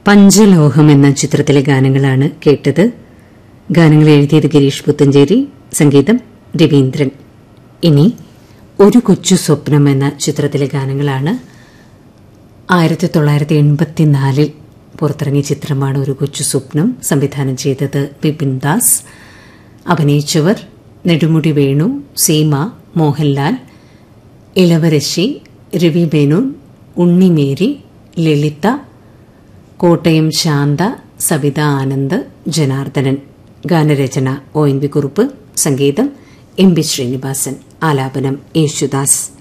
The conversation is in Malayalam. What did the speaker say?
പഞ്ചലോഹം എന്ന ചിത്രത്തിലെ ഗാനങ്ങളാണ് കേട്ടത് ഗാനങ്ങൾ എഴുതിയത് ഗിരീഷ് പുത്തഞ്ചേരി സംഗീതം രവീന്ദ്രൻ ഇനി ഒരു കൊച്ചു സ്വപ്നം എന്ന ചിത്രത്തിലെ ഗാനങ്ങളാണ് ആയിരത്തി തൊള്ളായിരത്തി എൺപത്തിനാലിൽ പുറത്തിറങ്ങിയ ചിത്രമാണ് ഒരു കൊച്ചു സ്വപ്നം സംവിധാനം ചെയ്തത് ബിപിൻ ദാസ് അഭിനയിച്ചവർ നെടുമുടി വേണു സീമ മോഹൻലാൽ ഇളവരശി രവി മേനോൻ ഉണ്ണിമേരി ലളിത കോട്ടയം ശാന്ത സവിത ആനന്ദ് ജനാർദ്ദനൻ ഗാനരചന ഒ എൻ വി കുറുപ്പ് സംഗീതം എം ബി ശ്രീനിവാസൻ ആലാപനം യേശുദാസ്